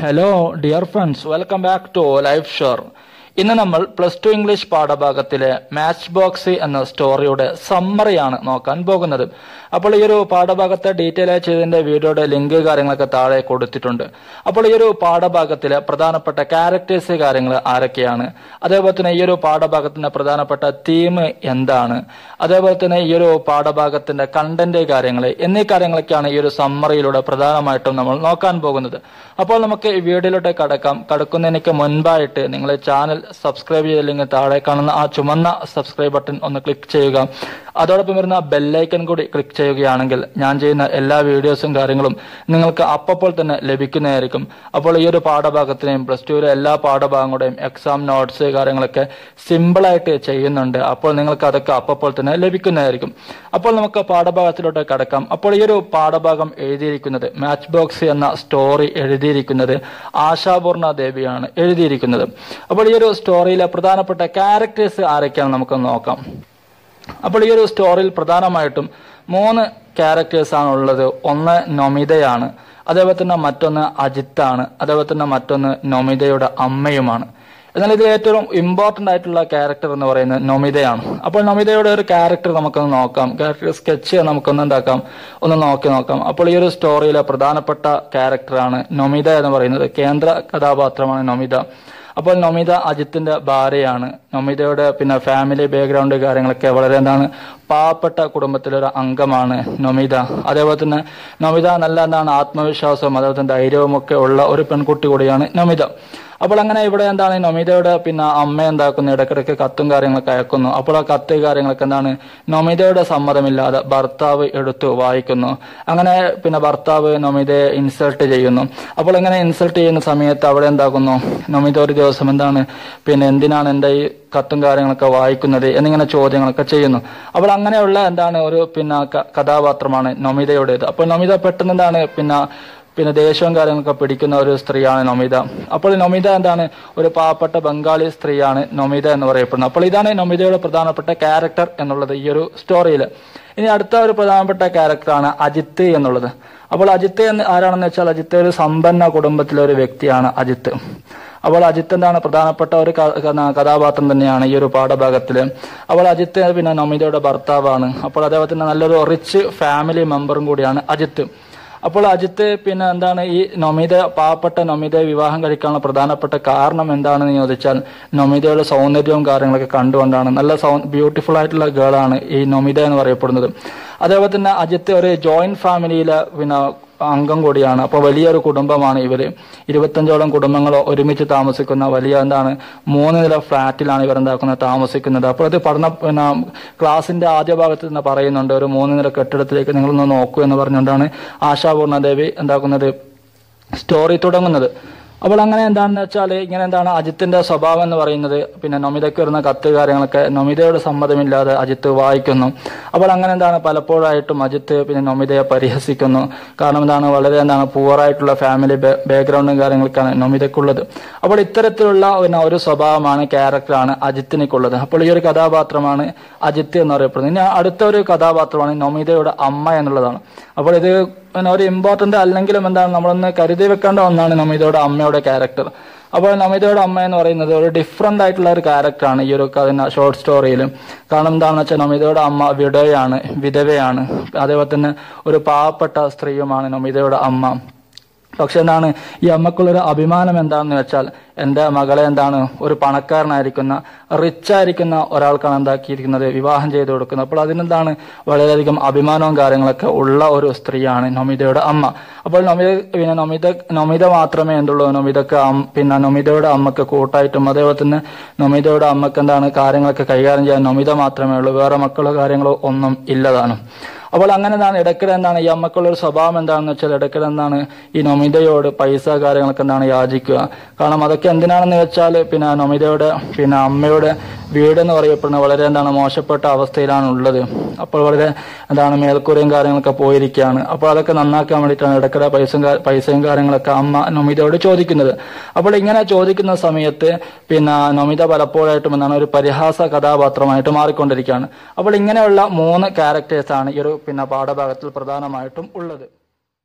hello dear friends welcome back to life shore ഇന്ന് നമ്മൾ plus two English പാഠഭാഗത്തിലെ match box എന്ന സ്റ്റോറിയുടെ സമ്മറിയാണ് നോക്കാൻ പോകുന്നത് അപ്പോൾ ഈ ഒരു പാഠഭാഗത്തെ ഡീറ്റെയിൽ ആയി ചെയ്തതിന്റെ വീഡിയോയുടെ ലിങ്ക് കാര്യങ്ങളൊക്കെ താഴെ കൊടുത്തിട്ടുണ്ട് അപ്പോൾ ഈ ഒരു പാഠഭാഗത്തിലെ പ്രധാനപ്പെട്ട ക്യാരക്ടേഴ്സ് കാര്യങ്ങൾ ആരൊക്കെയാണ് അതേപോലെ തന്നെ ഈ ഒരു പാഠഭാഗത്തിന്റെ പ്രധാനപ്പെട്ട തീം എന്താണ് അതേപോലെ തന്നെ ഈ ഒരു പാഠഭാഗത്തിന്റെ കണ്ടന്റ് കാര്യങ്ങൾ എന്നീ കാര്യങ്ങളൊക്കെയാണ് ഈ ഒരു സമ്മറിയിലൂടെ പ്രധാനമായിട്ടും നമ്മൾ നോക്കാൻ പോകുന്നത് അപ്പോൾ നമുക്ക് ഈ വീഡിയോയിലോട്ട് കടക്കാം കടക്കുന്നതിനൊക്കെ മുൻപായിട്ട് നിങ്ങൾ ചാനൽ സബ്സ്ക്രൈബ് ചെയ്തില്ലെങ്കിൽ താഴെ കാണുന്ന ആ ചുമന്ന സബ്സ്ക്രൈബ് ബട്ടൺ ഒന്ന് ക്ലിക്ക് ചെയ്യുക അതോടൊപ്പം വരുന്ന ബെല്ലൈക്കൺ കൂടി ക്ലിക്ക് ചെയ്യുകയാണെങ്കിൽ ഞാൻ ചെയ്യുന്ന എല്ലാ വീഡിയോസും കാര്യങ്ങളും നിങ്ങൾക്ക് അപ്പോൾ തന്നെ ലഭിക്കുന്നതായിരിക്കും അപ്പോൾ ഈ ഒരു പാഠഭാഗത്തിനെയും പ്ലസ് ടുവിലെ എല്ലാ പാഠഭാഗങ്ങളുടെയും എക്സാം നോട്ട്സ് കാര്യങ്ങളൊക്കെ സിമ്പിളായിട്ട് ചെയ്യുന്നുണ്ട് അപ്പോൾ നിങ്ങൾക്ക് അതൊക്കെ അപ്പോൾ തന്നെ ലഭിക്കുന്നതായിരിക്കും അപ്പോൾ നമുക്ക് പാഠഭാഗത്തിലോട്ട് കടക്കാം അപ്പോൾ ഈ ഒരു പാഠഭാഗം എഴുതിയിരിക്കുന്നത് മാച്ച് ബോക്സ് എന്ന സ്റ്റോറി എഴുതിയിരിക്കുന്നത് ആശാപൂർണ ദേവിയാണ് എഴുതിയിരിക്കുന്നത് അപ്പോൾ ഈ ഒരു സ്റ്റോറിയിലെ പ്രധാനപ്പെട്ട ക്യാരക്ടേഴ്സ് ആരൊക്കെയാണ് നമുക്ക് നോക്കാം അപ്പോൾ ഈ ഒരു സ്റ്റോറിയിൽ പ്രധാനമായിട്ടും മൂന്ന് ക്യാരക്ടേഴ്സ് ആണ് ഉള്ളത് ഒന്ന് നൊമിതയാണ് അതേപോലെ തന്നെ മറ്റൊന്ന് അജിത്താണ് അതേപോലെ തന്നെ മറ്റൊന്ന് നൊമിതയുടെ അമ്മയുമാണ് എന്നാൽ ഇതിൽ ഏറ്റവും ഇമ്പോർട്ടന്റ് ആയിട്ടുള്ള ക്യാരക്ടർ എന്ന് പറയുന്നത് നൊമിതയാണ് അപ്പോൾ നൊമിതയുടെ ഒരു ക്യാരക്ടർ നമുക്കൊന്ന് നോക്കാം ക്യാരക്ടർ സ്കെച്ച് നമുക്കൊന്ന് എന്താക്കാം ഒന്ന് നോക്കി നോക്കാം അപ്പോൾ ഈ ഒരു സ്റ്റോറിയിലെ പ്രധാനപ്പെട്ട ക്യാരക്ടറാണ് നൊമിത എന്ന് പറയുന്നത് കേന്ദ്ര കഥാപാത്രമാണ് നൊമിത അപ്പോൾ നൊമിത അജിത്തിന്റെ ഭാര്യയാണ് നൊമിതയുടെ പിന്നെ ഫാമിലി ബാക്ക്ഗ്രൗണ്ട് കാര്യങ്ങളൊക്കെ വളരെ എന്താണ് പാവപ്പെട്ട കുടുംബത്തിലൊരു അംഗമാണ് നൊമിത അതേപോലെ തന്നെ നൊമിത നല്ല എന്താണ് ആത്മവിശ്വാസവും അതേപോലെ തന്നെ ധൈര്യവും ഒക്കെ ഉള്ള ഒരു പെൺകുട്ടി കൂടിയാണ് നൊമിത അപ്പോൾ അങ്ങനെ ഇവിടെ എന്താണ് നൊമിതയുടെ പിന്നെ അമ്മ എന്താക്കുന്നു ഇടയ്ക്കിടയ്ക്ക് കത്തും കാര്യങ്ങളൊക്കെ അയക്കുന്നു അപ്പോൾ ആ കത്ത് കാര്യങ്ങളൊക്കെ എന്താണ് നൊമിതയുടെ സമ്മതമില്ലാതെ ഭർത്താവ് എടുത്തു വായിക്കുന്നു അങ്ങനെ പിന്നെ ഭർത്താവ് നൊമിതയെ ഇൻസൾട്ട് ചെയ്യുന്നു അപ്പോൾ ഇങ്ങനെ ഇൻസൾട്ട് ചെയ്യുന്ന സമയത്ത് അവിടെ എന്താക്കുന്നു നൊമിത ഒരു ദിവസം എന്താണ് പിന്നെ എന്തിനാണ് എൻ്റെ ഈ കത്തും കാര്യങ്ങളൊക്കെ വായിക്കുന്നത് എന്നിങ്ങനെ ചോദ്യങ്ങളൊക്കെ ചെയ്യുന്നു അപ്പോൾ അങ്ങനെയുള്ള എന്താണ് ഒരു പിന്നെ കഥാപാത്രമാണ് നൊമിതയുടേത് അപ്പോൾ നൊമിത പെട്ടെന്ന് എന്താണ് പിന്നെ പിന്നെ ദേഷ്യവും കാര്യങ്ങളൊക്കെ പിടിക്കുന്ന ഒരു സ്ത്രീയാണ് നൊമിത അപ്പോൾ നൊമിത എന്താണ് ഒരു പാവപ്പെട്ട ബംഗാളി സ്ത്രീയാണ് നൊമിത എന്ന് പറയപ്പെടുന്നത് അപ്പോൾ ഇതാണ് നൊമിതയുടെ പ്രധാനപ്പെട്ട ക്യാരക്ടർ എന്നുള്ളത് ഈ ഒരു സ്റ്റോറിയിൽ ഇനി അടുത്ത ഒരു പ്രധാനപ്പെട്ട ക്യാരക്ടറാണ് അജിത്ത് എന്നുള്ളത് അപ്പോൾ അജിത്ത് എന്ന് ആരാണെന്ന് വെച്ചാൽ അജിത്ത് ഒരു സമ്പന്ന കുടുംബത്തിലെ ഒരു വ്യക്തിയാണ് അജിത്ത് അപ്പോൾ അജിത്ത് എന്താണ് പ്രധാനപ്പെട്ട ഒരു കഥാപാത്രം തന്നെയാണ് ഈ ഒരു പാഠഭാഗത്തിൽ അപ്പോൾ അജിത്ത് പിന്നെ നൊമിതയുടെ ഭർത്താവാണ് അപ്പോൾ അതേപോലെ തന്നെ നല്ലൊരു റിച്ച് ഫാമിലി മെമ്പറും കൂടിയാണ് അജിത്ത് അപ്പോൾ അജിത്ത് പിന്നെ എന്താണ് ഈ നൊമിത പാവപ്പെട്ട നൊമിതയെ വിവാഹം കഴിക്കാനുള്ള പ്രധാനപ്പെട്ട കാരണം എന്താണെന്ന് ചോദിച്ചാൽ നൊമിതയുടെ സൗന്ദര്യവും കാര്യങ്ങളൊക്കെ കണ്ടുകൊണ്ടാണ് നല്ല സൗ ബ്യൂട്ടിഫുൾ ആയിട്ടുള്ള ഗേളാണ് ഈ നൊമിത എന്ന് പറയപ്പെടുന്നത് അതേപോലെ തന്നെ അജിത്ത് ഒരു ജോയിന്റ് ഫാമിലിയിലെ പിന്നെ അംഗം കൂടിയാണ് അപ്പോൾ വലിയൊരു കുടുംബമാണ് ഇവര് ഇരുപത്തഞ്ചോളം കുടുംബങ്ങൾ ഒരുമിച്ച് താമസിക്കുന്ന വലിയ എന്താണ് മൂന്ന് നില ഫ്ലാറ്റിലാണ് ഇവർ എന്താക്കുന്നത് താമസിക്കുന്നത് അപ്പോൾ അത് പഠന പിന്നെ ക്ലാസിന്റെ ആദ്യ ഭാഗത്ത് തന്നെ പറയുന്നുണ്ട് ഒരു മൂന്ന് നില കെട്ടിടത്തിലേക്ക് നിങ്ങളൊന്ന് നോക്കൂ എന്ന് പറഞ്ഞുകൊണ്ടാണ് ആശാപൂർണ ദേവി എന്താക്കുന്നത് സ്റ്റോറി തുടങ്ങുന്നത് അപ്പോൾ അങ്ങനെ എന്താണെന്ന് വെച്ചാൽ ഇങ്ങനെ എന്താണ് അജിത്തിന്റെ സ്വഭാവം എന്ന് പറയുന്നത് പിന്നെ നൊമിതയ്ക്ക് വരുന്ന കത്ത് കാര്യങ്ങളൊക്കെ നൊമിതയുടെ സമ്മതമില്ലാതെ അജിത്ത് വായിക്കുന്നു അപ്പോൾ അങ്ങനെ എന്താണ് പലപ്പോഴായിട്ടും അജിത്ത് പിന്നെ നൊമിതയെ പരിഹസിക്കുന്നു കാരണം എന്താണ് വളരെ എന്താണ് പൂവറായിട്ടുള്ള ഫാമിലി ബാക്ക്ഗ്രൗണ്ടും കാര്യങ്ങളൊക്കെയാണ് നൊമിതയ്ക്കുള്ളത് അപ്പോൾ ഇത്തരത്തിലുള്ള പിന്നെ ഒരു സ്വഭാവമാണ് ക്യാരക്ടറാണ് അജിത്തിനേക്കുള്ളത് അപ്പോൾ ഈ ഒരു കഥാപാത്രമാണ് അജിത്ത് എന്ന് പറയപ്പെടുന്നത് ഇനി അടുത്ത ഒരു കഥാപാത്രമാണ് നൊമിതയുടെ അമ്മ എന്നുള്ളതാണ് അപ്പോൾ ഇത് പിന്നെ ഒരു ഇമ്പോർട്ടന്റ് അല്ലെങ്കിലും എന്താണ് നമ്മളൊന്ന് കരുതി വെക്കേണ്ട ഒന്നാണ് നമിതയുടെ അമ്മയുടെ ക്യാരക്ടർ അപ്പോൾ നമിതയുടെ അമ്മ എന്ന് പറയുന്നത് ഒരു ഡിഫറെന്റ് ആയിട്ടുള്ള ഒരു ക്യാരക്ടറാണ് ഈ ഒരു ഷോർട്ട് സ്റ്റോറിയിൽ കാരണം എന്താണെന്ന് വെച്ചാൽ നമിതയുടെ അമ്മ വിധവയാണ് വിധവയാണ് അതേപോലെ തന്നെ ഒരു പാവപ്പെട്ട സ്ത്രീയുമാണ് നമിതയുടെ അമ്മ പക്ഷെ എന്താണ് ഈ അമ്മക്കുള്ളൊരു അഭിമാനം എന്താണെന്ന് വെച്ചാൽ എൻ്റെ മകളെ എന്താണ് ഒരു പണക്കാരനായിരിക്കുന്ന റിച്ച് ആയിരിക്കുന്ന ഒരാൾക്കാണ് എന്താക്കിയിരിക്കുന്നത് വിവാഹം ചെയ്തു കൊടുക്കുന്നത് അപ്പോൾ അതിനെന്താണ് വളരെയധികം അഭിമാനവും കാര്യങ്ങളൊക്കെ ഉള്ള ഒരു സ്ത്രീയാണ് നൊമിതയുടെ അമ്മ അപ്പോൾ നൊമിത പിന്നെ നൊമിത നൊമിത മാത്രമേ എന്തുള്ളൂ നൊമിതക്ക് പിന്നെ നൊമിതയുടെ അമ്മക്ക് കൂട്ടായിട്ടും അതേപോലെ തന്നെ നൊമിതയുടെ അമ്മക്ക് എന്താണ് കാര്യങ്ങളൊക്കെ കൈകാര്യം ചെയ്യാൻ നൊമിത മാത്രമേ ഉള്ളൂ വേറെ മക്കളോ കാര്യങ്ങളോ ഒന്നും ഇല്ലതാണ് അപ്പോൾ അങ്ങനെ എന്താണ് ഇടയ്ക്കിടെ എന്താണ് ഈ അമ്മക്കുള്ള ഒരു സ്വഭാവം എന്താണെന്ന് വെച്ചാൽ ഇടയ്ക്കിടെ എന്താണ് ഈ നൊമിതയോട് പൈസ കാര്യങ്ങളൊക്കെ എന്താണ് യാചിക്കുക കാരണം അതൊക്കെ എന്തിനാണെന്ന് വെച്ചാൽ പിന്നെ നൊമിതയുടെ പിന്നെ അമ്മയുടെ വീട് എന്ന് പറയപ്പെടുന്ന വളരെ എന്താണ് മോശപ്പെട്ട അവസ്ഥയിലാണ് ഉള്ളത് അപ്പോൾ വളരെ എന്താണ് മേൽക്കൂരയും കാര്യങ്ങളൊക്കെ പോയിരിക്കുകയാണ് അപ്പോൾ അതൊക്കെ നന്നാക്കാൻ വേണ്ടിയിട്ടാണ് ഇടയ്ക്കിടെ പൈസ പൈസയും കാര്യങ്ങളൊക്കെ അമ്മ നൊമിതയോട് ചോദിക്കുന്നത് അപ്പോൾ ഇങ്ങനെ ചോദിക്കുന്ന സമയത്ത് പിന്നെ നൊമിത പലപ്പോഴായിട്ടും എന്താണ് ഒരു പരിഹാസ കഥാപാത്രമായിട്ട് മാറിക്കൊണ്ടിരിക്കുകയാണ് അപ്പോൾ ഇങ്ങനെയുള്ള മൂന്ന് ക്യാരക്ടേഴ്സാണ് ഈ ഒരു പിന്നെ പാഠഭാഗത്തിൽ പ്രധാനമായിട്ടും ഉള്ളത്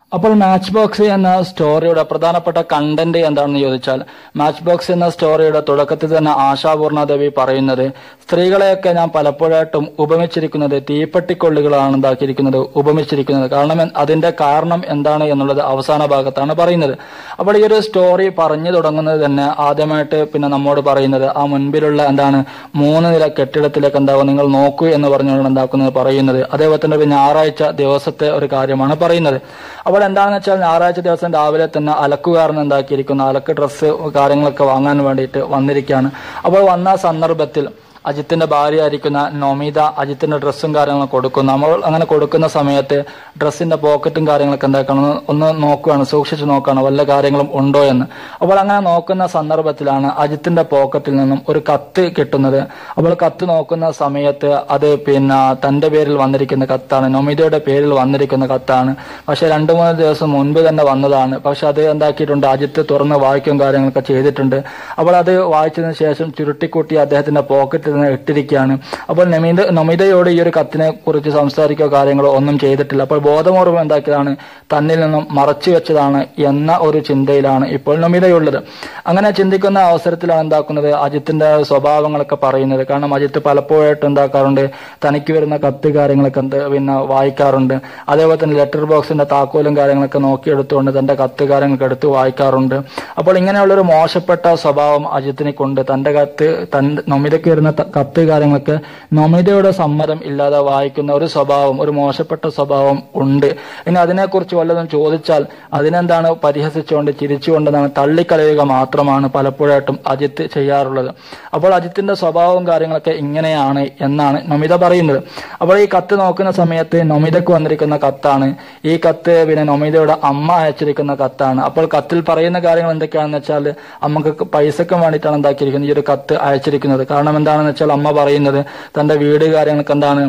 അപ്പോൾ മാച്ച് ബോക്സ് എന്ന സ്റ്റോറിയുടെ പ്രധാനപ്പെട്ട കണ്ടന്റ് എന്താണെന്ന് ചോദിച്ചാൽ മാച്ച് ബോക്സ് എന്ന സ്റ്റോറിയുടെ തുടക്കത്തിൽ തന്നെ ആശാപൂർണ ദേവി പറയുന്നത് സ്ത്രീകളെയൊക്കെ ഞാൻ പലപ്പോഴായിട്ടും ഉപമിച്ചിരിക്കുന്നത് തീപ്പെട്ടിക്കൊള്ളികളാണ് എന്താക്കിയിരിക്കുന്നത് ഉപമിച്ചിരിക്കുന്നത് കാരണം എൻ- അതിന്റെ കാരണം എന്താണ് എന്നുള്ളത് അവസാന ഭാഗത്താണ് പറയുന്നത് അപ്പോൾ ഈ ഒരു സ്റ്റോറി പറഞ്ഞു തുടങ്ങുന്നത് തന്നെ ആദ്യമായിട്ട് പിന്നെ നമ്മോട് പറയുന്നത് ആ മുൻപിലുള്ള എന്താണ് മൂന്ന് നില കെട്ടിടത്തിലേക്ക് എന്താകും നിങ്ങൾ നോക്കൂ എന്ന് പറഞ്ഞുകൊണ്ട് എന്താക്കുന്നത് പറയുന്നത് അതേപോലെ തന്നെ ഒരു ഞായറാഴ്ച ദിവസത്തെ ഒരു കാര്യമാണ് പറയുന്നത് അപ്പോൾ എന്താണെന്ന് വെച്ചാൽ ഞായറാഴ്ച ദിവസം രാവിലെ തന്നെ അലക്കുകാരൻ എന്താക്കിയിരിക്കുന്നു അലക്ക് ഡ്രസ്സ് കാര്യങ്ങളൊക്കെ വാങ്ങാൻ വേണ്ടിയിട്ട് വന്നിരിക്കുകയാണ് അപ്പോൾ വന്ന സന്ദർഭത്തിൽ അജിത്തിന്റെ ഭാര്യയായിരിക്കുന്ന നൊമിത അജിത്തിന്റെ ഡ്രസ്സും കാര്യങ്ങളും കൊടുക്കുന്നു നമ്മൾ അങ്ങനെ കൊടുക്കുന്ന സമയത്ത് ഡ്രസ്സിന്റെ പോക്കറ്റും കാര്യങ്ങളൊക്കെ എന്താക്കണം ഒന്ന് നോക്കുകയാണ് സൂക്ഷിച്ചു നോക്കുകയാണ് വല്ല കാര്യങ്ങളും ഉണ്ടോ എന്ന് അപ്പോൾ അങ്ങനെ നോക്കുന്ന സന്ദർഭത്തിലാണ് അജിത്തിന്റെ പോക്കറ്റിൽ നിന്നും ഒരു കത്ത് കിട്ടുന്നത് അപ്പോൾ കത്ത് നോക്കുന്ന സമയത്ത് അത് പിന്നെ തന്റെ പേരിൽ വന്നിരിക്കുന്ന കത്താണ് നൊമിതയുടെ പേരിൽ വന്നിരിക്കുന്ന കത്താണ് പക്ഷെ രണ്ടു മൂന്ന് ദിവസം മുൻപ് തന്നെ വന്നതാണ് പക്ഷെ അത് എന്താക്കിയിട്ടുണ്ട് അജിത്ത് തുറന്ന് വായിക്കും കാര്യങ്ങളൊക്കെ ചെയ്തിട്ടുണ്ട് അപ്പോൾ അത് വായിച്ചതിന് ശേഷം ചുരുട്ടിക്കൂട്ടി അദ്ദേഹത്തിന്റെ പോക്കറ്റിൽ നിന്ന് ഇട്ടിരിക്കുകയാണ് അപ്പോൾ നമിത നമിതയോട് ഈ ഒരു കത്തിനെ കുറിച്ച് സംസാരിക്കുകയോ കാര്യങ്ങളോ ഒന്നും ചെയ്തിട്ടില്ല അപ്പോൾ ബോധപൂർവ്വം എന്താക്കിയതാണ് തന്നിൽ നിന്നും മറച്ചു വെച്ചതാണ് എന്ന ഒരു ചിന്തയിലാണ് ഇപ്പോൾ നമിതയുള്ളത് അങ്ങനെ ചിന്തിക്കുന്ന അവസരത്തിലാണ് എന്താക്കുന്നത് അജിത്തിന്റെ സ്വഭാവങ്ങളൊക്കെ പറയുന്നത് കാരണം അജിത്ത് പലപ്പോഴായിട്ട് എന്താക്കാറുണ്ട് തനിക്ക് വരുന്ന കത്ത് കാര്യങ്ങളൊക്കെ എന്ത് പിന്നെ വായിക്കാറുണ്ട് അതേപോലെ തന്നെ ലെറ്റർ ബോക്സിന്റെ താക്കോലും കാര്യങ്ങളൊക്കെ നോക്കിയെടുത്തുകൊണ്ട് തന്റെ കത്ത് കാര്യങ്ങളൊക്കെ എടുത്ത് വായിക്കാറുണ്ട് അപ്പോൾ ഇങ്ങനെയുള്ളൊരു മോശപ്പെട്ട സ്വഭാവം അജിത്തിനെ കൊണ്ട് തന്റെ കത്ത് തന്റെ നൊമിതയ്ക്ക് വരുന്ന ത- കത്ത് കാര്യങ്ങളൊക്കെ നൊമിതയുടെ സമ്മതം ഇല്ലാതെ വായിക്കുന്ന ഒരു സ്വഭാവം ഒരു മോശപ്പെട്ട സ്വഭാവം ഉണ്ട് ഇനി അതിനെക്കുറിച്ച് വല്ലതും ചോദിച്ചാൽ അതിനെന്താണ് പരിഹസിച്ചുകൊണ്ട് ചിരിച്ചുകൊണ്ട് എന്താണ് തള്ളിക്കളയുക മാത്രമാണ് പലപ്പോഴായിട്ടും അജിത്ത് ചെയ്യാറുള്ളത് അപ്പോൾ അജിത്തിന്റെ സ്വഭാവവും കാര്യങ്ങളൊക്കെ ഇങ്ങനെയാണ് എന്നാണ് നമിത പറയുന്നത് അപ്പോൾ ഈ കത്ത് നോക്കുന്ന സമയത്ത് നമിതക്ക് വന്നിരിക്കുന്ന കത്താണ് ഈ കത്ത് പിന്നെ നമിതയുടെ അമ്മ അയച്ചിരിക്കുന്ന കത്താണ് അപ്പോൾ കത്തിൽ പറയുന്ന കാര്യങ്ങൾ എന്തൊക്കെയാണെന്ന് വെച്ചാൽ അമ്മക്ക് പൈസക്കും വേണ്ടിയിട്ടാണ് എന്താക്കിയിരിക്കുന്നത് ഈ ഒരു കത്ത് അയച്ചിരിക്കുന്നത് കാരണം എന്താണെന്ന് വെച്ചാൽ അമ്മ പറയുന്നത് തന്റെ വീട് കാര്യങ്ങൾക്ക് എന്താണ്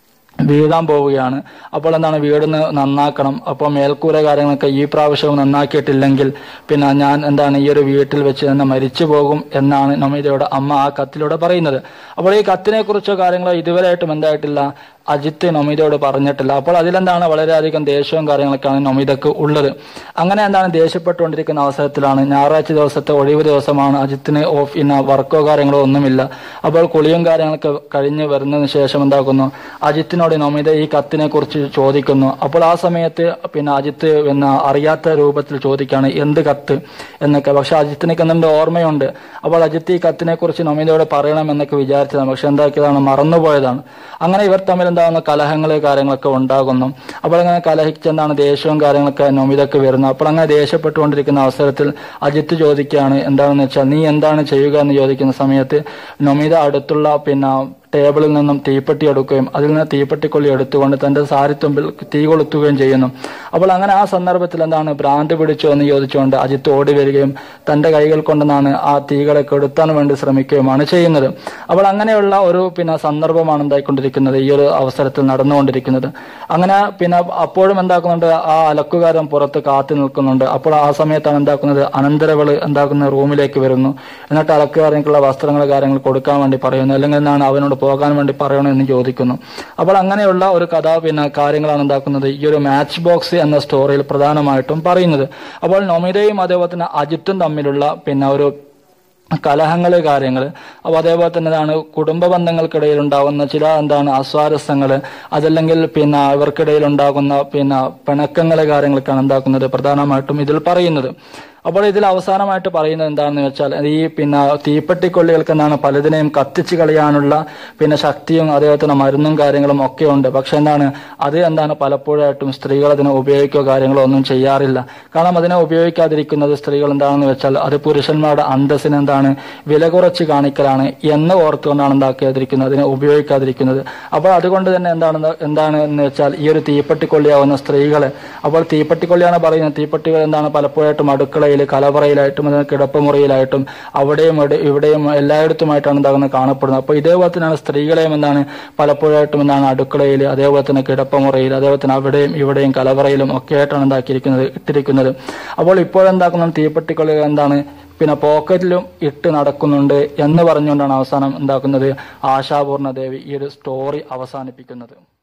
വീഴാൻ പോവുകയാണ് അപ്പോൾ എന്താണ് വീടിന് നന്നാക്കണം അപ്പോൾ മേൽക്കൂര കാര്യങ്ങളൊക്കെ ഈ പ്രാവശ്യവും നന്നാക്കിയിട്ടില്ലെങ്കിൽ പിന്നെ ഞാൻ എന്താണ് ഈ ഒരു വീട്ടിൽ വെച്ച് തന്നെ മരിച്ചു പോകും എന്നാണ് നമിതയുടെ അമ്മ ആ കത്തിലൂടെ പറയുന്നത് അപ്പോൾ ഈ കത്തിനെ കുറിച്ചോ കാര്യങ്ങളോ ഇതുവരെയായിട്ടും എന്തായിട്ടില്ല അജിത്ത് നൊമിതയോട് പറഞ്ഞിട്ടില്ല അപ്പോൾ അതിലെന്താണ് വളരെയധികം ദേഷ്യവും കാര്യങ്ങളൊക്കെയാണ് നൊമിതക്ക് ഉള്ളത് അങ്ങനെ എന്താണ് ദേഷ്യപ്പെട്ടുകൊണ്ടിരിക്കുന്ന അവസരത്തിലാണ് ഞായറാഴ്ച ദിവസത്തെ ഒഴിവ് ദിവസമാണ് അജിത്തിന് ഓഫ് ഇന്ന വർക്കോ കാര്യങ്ങളോ ഒന്നുമില്ല അപ്പോൾ കുളിയും കാര്യങ്ങളൊക്കെ കഴിഞ്ഞ് വരുന്നതിന് ശേഷം എന്താക്കുന്നു അജിത്തിനോട് നൊമിത ഈ കത്തിനെ കുറിച്ച് ചോദിക്കുന്നു അപ്പോൾ ആ സമയത്ത് പിന്നെ അജിത്ത് പിന്നെ അറിയാത്ത രൂപത്തിൽ ചോദിക്കുകയാണ് എന്ത് കത്ത് എന്നൊക്കെ പക്ഷെ അജിത്തിനൊക്കെ എന്തുണ്ട് ഓർമ്മയുണ്ട് അപ്പോൾ അജിത്ത് ഈ കത്തിനെ കുറിച്ച് നൊമിതയോട് പറയണം എന്നൊക്കെ വിചാരിച്ചതാണ് പക്ഷെ എന്താക്കിയതാണ് മറന്നുപോയതാണ് അങ്ങനെ ഇവർ തമ്മിൽ എന്താകുന്ന കലഹങ്ങൾ കാര്യങ്ങളൊക്കെ ഉണ്ടാകുന്നു അപ്പോൾ അങ്ങനെ കലഹിച്ചെന്താണ് ദേഷ്യവും കാര്യങ്ങളൊക്കെ നൊമിതക്ക് വരുന്നത് അപ്പോൾ അങ്ങനെ ദേഷ്യപ്പെട്ടുകൊണ്ടിരിക്കുന്ന അവസരത്തിൽ അജിത്ത് ചോദിക്കുകയാണ് എന്താണെന്ന് വെച്ചാൽ നീ എന്താണ് ചെയ്യുക എന്ന് ചോദിക്കുന്ന സമയത്ത് നൊമിത അടുത്തുള്ള പിന്നെ ടേബിളിൽ നിന്നും തീപ്പെട്ടി എടുക്കുകയും അതിൽ നിന്ന് തീപ്പെട്ടിക്കൊള്ളി എടുത്തുകൊണ്ട് തന്റെ സാരിത്തുമ്പിൽ തീ കൊളുത്തുകയും ചെയ്യുന്നു അപ്പോൾ അങ്ങനെ ആ സന്ദർഭത്തിൽ എന്താണ് ഭ്രാന്ത് പിടിച്ചോ എന്ന് ചോദിച്ചുകൊണ്ട് അജിത്ത് ഓടി വരികയും തന്റെ കൈകൾ കൊണ്ടെന്നാണ് ആ തീകളെ കെടുത്താൻ വേണ്ടി ശ്രമിക്കുകയുമാണ് ചെയ്യുന്നത് അപ്പോൾ അങ്ങനെയുള്ള ഒരു പിന്നെ സന്ദർഭമാണ് എന്തായിക്കൊണ്ടിരിക്കുന്നത് ഈ ഒരു അവസരത്തിൽ നടന്നുകൊണ്ടിരിക്കുന്നത് അങ്ങനെ പിന്നെ അപ്പോഴും എന്താക്കുന്നുണ്ട് ആ അലക്കുകാരൻ പുറത്ത് കാത്തു നിൽക്കുന്നുണ്ട് അപ്പോൾ ആ സമയത്താണ് എന്താക്കുന്നത് അനന്തരവള് എന്താക്കുന്ന റൂമിലേക്ക് വരുന്നു എന്നിട്ട് അലക്കുകാരനുള്ള വസ്ത്രങ്ങൾ കാര്യങ്ങൾ കൊടുക്കാൻ വേണ്ടി പറയുന്നു അല്ലെങ്കിൽ എന്താണ് അവനോട് പോകാൻ വേണ്ടി പറയണോ എന്ന് ചോദിക്കുന്നു അപ്പോൾ അങ്ങനെയുള്ള ഒരു കഥ പിന്നെ കാര്യങ്ങളാണ് എന്താക്കുന്നത് ഈ ഒരു മാച്ച് ബോക്സ് എന്ന സ്റ്റോറിയിൽ പ്രധാനമായിട്ടും പറയുന്നത് അപ്പോൾ നൊമിതയും അതേപോലെ തന്നെ അജിത്തും തമ്മിലുള്ള പിന്നെ ഒരു കലഹങ്ങള് കാര്യങ്ങൾ അപ്പൊ അതേപോലെ തന്നെ ഇതാണ് കുടുംബ ബന്ധങ്ങൾക്കിടയിൽ ഉണ്ടാകുന്ന ചില എന്താണ് അസ്വാരസ്യങ്ങള് അതല്ലെങ്കിൽ പിന്നെ ഇവർക്കിടയിൽ ഉണ്ടാകുന്ന പിന്നെ പിണക്കങ്ങള് കാര്യങ്ങളൊക്കെയാണ് എന്താക്കുന്നത് പ്രധാനമായിട്ടും ഇതിൽ പറയുന്നത് അപ്പോൾ ഇതിൽ അവസാനമായിട്ട് പറയുന്നത് എന്താണെന്ന് വെച്ചാൽ ഈ പിന്നെ തീപ്പെട്ടിക്കൊള്ളികൾക്ക് എന്താണ് പലതിനെയും കത്തിച്ച് കളയാനുള്ള പിന്നെ ശക്തിയും അതേപോലെ തന്നെ മരുന്നും കാര്യങ്ങളും ഒക്കെ ഉണ്ട് പക്ഷെ എന്താണ് അത് എന്താണ് പലപ്പോഴായിട്ടും സ്ത്രീകൾ അതിനെ ഉപയോഗിക്കുകയോ കാര്യങ്ങളോ ഒന്നും ചെയ്യാറില്ല കാരണം അതിനെ ഉപയോഗിക്കാതിരിക്കുന്നത് സ്ത്രീകൾ എന്താണെന്ന് വെച്ചാൽ അത് പുരുഷന്മാരുടെ അന്തസ്സിന് എന്താണ് വില കുറച്ച് കാണിക്കലാണ് എന്ന് ഓർത്തുകൊണ്ടാണ് എന്താക്കിയാതിരിക്കുന്നത് അതിനെ ഉപയോഗിക്കാതിരിക്കുന്നത് അപ്പോൾ അതുകൊണ്ട് തന്നെ എന്താണ് എന്താണ് എന്ന് വെച്ചാൽ ഈ ഒരു തീപ്പെട്ടിക്കൊള്ളിയാവുന്ന സ്ത്രീകളെ അപ്പോൾ തീപ്പെട്ടിക്കൊള്ളിയാണ് പറയുന്നത് തീപ്പെട്ടികൾ എന്താണ് പലപ്പോഴായിട്ടും അടുക്കളയിൽ കലവറയിലായിട്ടും അതിന് കിടപ്പുമുറിയിലായിട്ടും അവിടെയും ഇവിടെ- ഇവിടെയും എല്ലായിടത്തുമായിട്ടാണ് എന്താകുന്നത് കാണപ്പെടുന്നത് അപ്പോൾ ഇതേപോലെ തന്നെയാണ് സ്ത്രീകളെയും എന്താണ് പലപ്പോഴായിട്ടും എന്താണ് അടുക്കളയിൽ അതേപോലെ തന്നെ കിടപ്പുമുറിയിൽ അതേപോലെ തന്നെ അവിടെയും ഇവിടെയും കലവറയിലും ഒക്കെ ആയിട്ടാണ് എന്താക്കിയിരിക്കുന്നത് ഇട്ടിരിക്കുന്നത് അപ്പോൾ ഇപ്പോഴെന്താക്കുന്നത് തീപ്പെട്ടിക്കൊള്ളികൾ എന്താണ് പിന്നെ പോക്കറ്റിലും ഇട്ട് നടക്കുന്നുണ്ട് എന്ന് പറഞ്ഞുകൊണ്ടാണ് അവസാനം എന്താക്കുന്നത് ആശാപൂർണ ദേവി ഈ ഒരു സ്റ്റോറി അവസാനിപ്പിക്കുന്നത്